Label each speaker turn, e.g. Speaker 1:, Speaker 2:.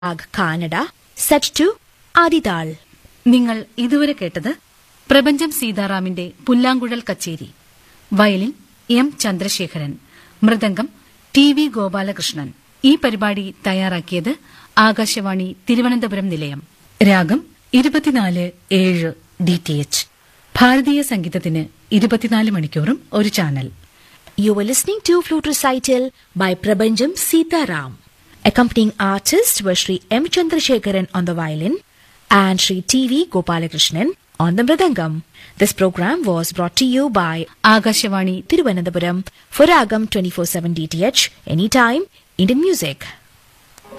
Speaker 1: Raag Kanada set to Adi tal
Speaker 2: നിങ്ങൾ ഇതുവരെ കേട്ടത് പ്രപഞ്ചം സീതാറാമിന്റെ പുല്ലാങ്കുഴൽ കച്ചേരി violin M Chandrasekharan mridangam T V Gopalakrishnan ഈ പരിപാടി തയ്യാറാക്കിയത് ആകാശവാണി തിരുവനന്തപുരം നിലയം രാഗം ഇരുപത്തിനാല് ഏഴ് ഡി ടി എച്ച് ഭാരതീയ സംഗീതത്തിന് ഇരുപത്തിനാല് മണിക്കൂറും ഒരു channel
Speaker 1: You were listening to Flute Recital by Prabhanjam Sitaram. Accompanying artists were Sri M. Chandrasekharan on the violin and Sri T.V. Gopalakrishnan on the mridangam. This program was brought to you by
Speaker 2: Akashvani
Speaker 1: Tiruvananthapuram for Ragam 24-7 DTH, anytime, Indian music.